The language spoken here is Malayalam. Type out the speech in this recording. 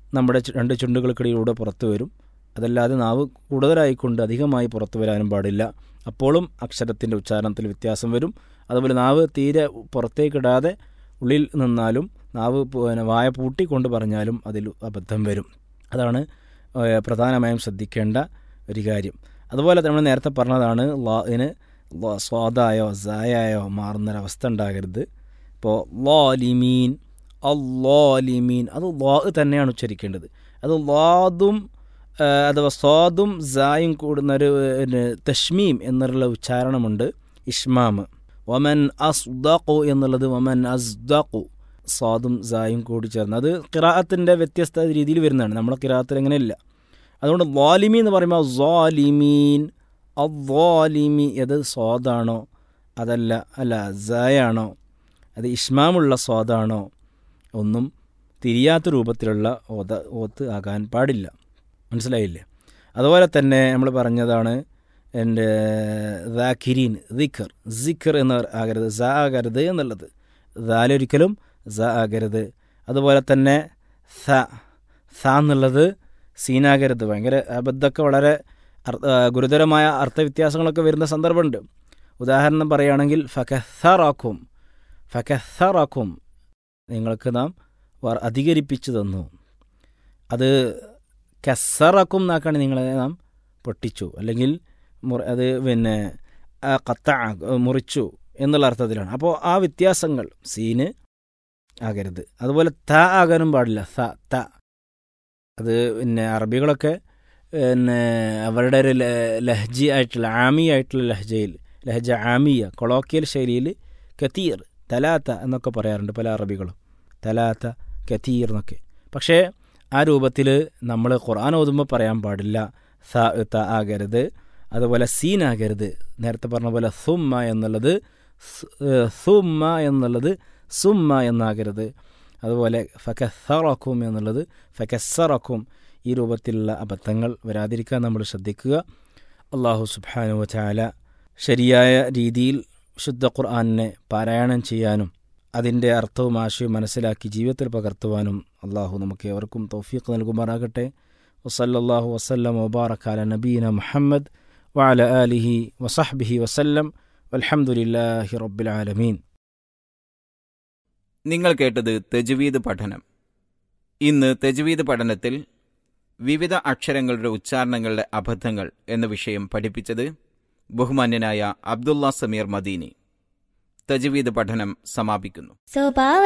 നമ്മുടെ ചു- രണ്ട് ചുണ്ടുകൾക്കിടയിലൂടെ പുറത്തു വരും അതല്ലാതെ നാവ് കൂടുതലായിക്കൊണ്ട് അധികമായി പുറത്തു വരാനും പാടില്ല അപ്പോഴും അക്ഷരത്തിൻ്റെ ഉച്ചാരണത്തിൽ വ്യത്യാസം വരും അതുപോലെ നാവ് തീരെ പുറത്തേക്കിടാതെ ഉള്ളിൽ നിന്നാലും നാവ് പു- പിന്നെ വായ പൂട്ടിക്കൊണ്ട് പറഞ്ഞാലും അതിൽ അബദ്ധം വരും അതാണ് ഏഹ്, പ്രധാനമായും ശ്രദ്ധിക്കേണ്ട ഒരു കാര്യം അതുപോലെ നമ്മൾ നേരത്തെ പറഞ്ഞതാണ് ലാന് സ്വാദായോ സായായോ മാറുന്നൊരവസ്ഥ ഉണ്ടാകരുത് ഇപ്പോൾ ലോലിമീൻ അല്ലോലിമീൻ അത് ലോ തന്നെയാണ് ഉച്ചരിക്കേണ്ടത് അത് ലാദും ആ, അഥവാ സ്വാദും സായും കൂടുന്ന ഒരു പിന്നെ, തഷ്മീം എന്നുള്ള ഉച്ചാരണമുണ്ട് ഇഷ്മാം വമൻ അസ്ദഖു എന്നുള്ളത് വമൻ അസ്ദഖു സ്വാദും സായും കൂടി ചേർന്ന് അത് കിറാഅത്തിൻ്റെ വ്യത്യസ്ത രീതിയിൽ വരുന്നതാണ് നമ്മളെ കിറാഅത്തിൽ അങ്ങനെയില്ല അതുകൊണ്ട് വാലിമി എന്ന് പറയുമ്പോൾ വാലിമീൻ അവ്വാലിമി അത് സ്വാദാണോ അതല്ല അല്ല സായാണോ അത് ഇഷ്മാമുള്ള സ്വാദാണോ ഒന്നും തിരിയാത്ത രൂപത്തിലുള്ള ഓത ഓത്ത് ആകാൻ പാടില്ല മനസ്സിലായില്ലേ അതുപോലെ തന്നെ നമ്മൾ പറഞ്ഞതാണ് എൻ്റെ ദാഖിരീൻ ദിഖർ സിഖർ എന്ന് ആകരുത് സ ആകരുത് എന്നുള്ളത് ദാലൊരിക്കലും സ ആകരുത് അതുപോലെ തന്നെ സ സ എന്നുള്ളത് സീനാകരുത് ഭയങ്കര അബദ്ധമൊക്കെ വളരെ അർ- ആ, ഗുരുതരമായ അർത്ഥവ്യത്യാസങ്ങളൊക്കെ വരുന്ന സന്ദർഭമുണ്ട് ഉദാഹരണം പറയുകയാണെങ്കിൽ ഫക്കഥറാക്കും ഫക്കഥറാക്കും നിങ്ങൾക്ക് നാം വർ- അധികരിപ്പിച്ചു തന്നു അത് കസറക്കും എന്നാക്കാണ് നിങ്ങളെ നാം പൊട്ടിച്ചു അല്ലെങ്കിൽ മുറി അത് പിന്നെ ആ കത്ത മുറിച്ചു എന്നുള്ള അർത്ഥത്തിലാണ് അപ്പോൾ ആ വ്യത്യാസങ്ങൾ സീന് ആകരുത് അതുപോലെ ത ആകാനും പാടില്ല സ ത അത് പിന്നെ അറബികളൊക്കെ പിന്നെ അവരുടെ ഒരു ല- ലഹ്ജി ആയിട്ടുള്ള ആമി ആയിട്ടുള്ള ലഹ്ജയിൽ ലഹജ ആമിയ കൊളോക്കിയൽ ശൈലിയിൽ കത്തീർ തലാത്ത എന്നൊക്കെ പറയാറുണ്ട് പല അറബികളും തലാത്ത കത്തീർ എന്നൊക്കെ പക്ഷേ ആ രൂപത്തിൽ നമ്മൾ ഖുർആൻ ഓതുമ്പോൾ പറയാൻ പാടില്ല സ ത ആകരുത് അതുപോലെ സീൻ ആകരുത് നേരത്തെ പറഞ്ഞ പോലെ സുമ്മ എന്നുള്ളത് സ്- ഏഹ് സുമ്മ എന്നുള്ളത് സുമ്മ എന്നാകരുത് അതുപോലെ ഫക്കസറക്കും എന്നുള്ളത് ഫക്കസറക്കും ഈ രൂപത്തിലുള്ള അബദ്ധങ്ങൾ വരാതിരിക്കാൻ നമ്മൾ ശ്രദ്ധിക്കുക അള്ളാഹു സുബ്ഹാനഹു വതആല ശരിയായ രീതിയിൽ ശുദ്ധ ഖുർആാനിനെ പാരായണം ചെയ്യാനും അതിൻ്റെ അർത്ഥവും ആശയവും മനസ്സിലാക്കി ജീവിതത്തിൽ പകർത്തുവാനും അള്ളാഹു നമുക്ക് ഏവർക്കും തൗഫീഖ് നൽകുമാറാകട്ടെ വസല്ലല്ലാഹു വസല്ലം വബാറക്കാല നബീന മുഹമ്മദ് വഅല ആലിഹി വസഹ്ബിഹി വസല്ലം വൽഹംദുലില്ലാഹി റബ്ബിൽ ആലമീൻ നിങ്ങൾ കേട്ടത് തെജുവീദ് പഠനം ഇന്ന് തെജുവീദ് പഠനത്തിൽ വിവിധ അക്ഷരങ്ങളുടെ ഉച്ചാരണങ്ങളുടെ അബദ്ധങ്ങൾ എന്ന വിഷയം പഠിപ്പിച്ചത് ബഹുമാന്യനായ അബ്ദുള്ള സമീർ മദീനി തജ്വീദ് പഠനം സമാപിക്കുന്നു സ്വഭാവ